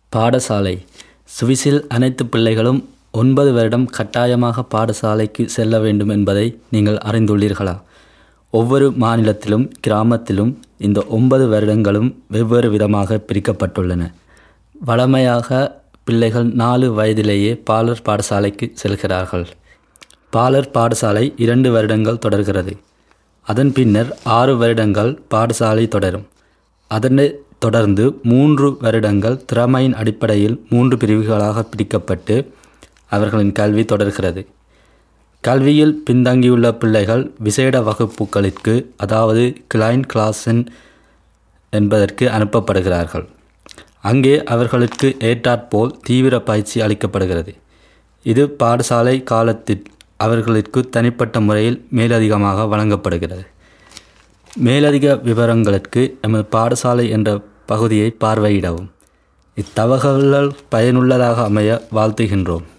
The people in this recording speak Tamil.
பாடசாலை சுவிஸில் அனைத்து பிள்ளைகளும் ஒன்பது வருடம் கட்டாயமாக பாடசாலைக்கு செல்ல வேண்டும் என்பதை நீங்கள் அறிந்துள்ளீர்களா ஒவ்வொரு மாநிலத்திலும் கிராமத்திலும் இந்த ஒன்பது வருடங்களும் வெவ்வேறு விதமாக பிரிக்கப்பட்டுள்ளன வழமையாக பிள்ளைகள் நாலு வயதிலேயே பாலர் பாடசாலைக்கு செல்கிறார்கள் பாலர் பாடசாலை இரண்டு வருடங்கள் தொடர்கிறது அதன் பின்னர் ஆறு வருடங்கள் பாடசாலை தொடரும் அதனைத் தொடர்ந்து மூன்று வருடங்கள் திறமையின் அடிப்படையில் மூன்று பிரிவுகளாக பிரிக்கப்பட்டு அவர்களின் கல்வி தொடர்கிறது கல்வியில் பின்தங்கியுள்ள பிள்ளைகள் விசேட வகுப்புகளிற்கு அதாவது கிளைன் கிளாஸன் என்பதற்கு அனுப்பப்படுகிறார்கள் அங்கே அவர்களுக்கு ஏற்றாற்போல் தீவிர பயிற்சி அளிக்கப்படுகிறது இது பாடசாலை காலத்தில் அவர்களுக்கு தனிப்பட்ட முறையில் மேலதிகமாக வழங்கப்படுகிறது மேலதிக விவரங்களுக்கு எமது பாடசாலை என்ற பகுதியை பார்வையிடவும் இத்தகவல்கள் பயனுள்ளதாக அமைய வாழ்த்துகின்றோம்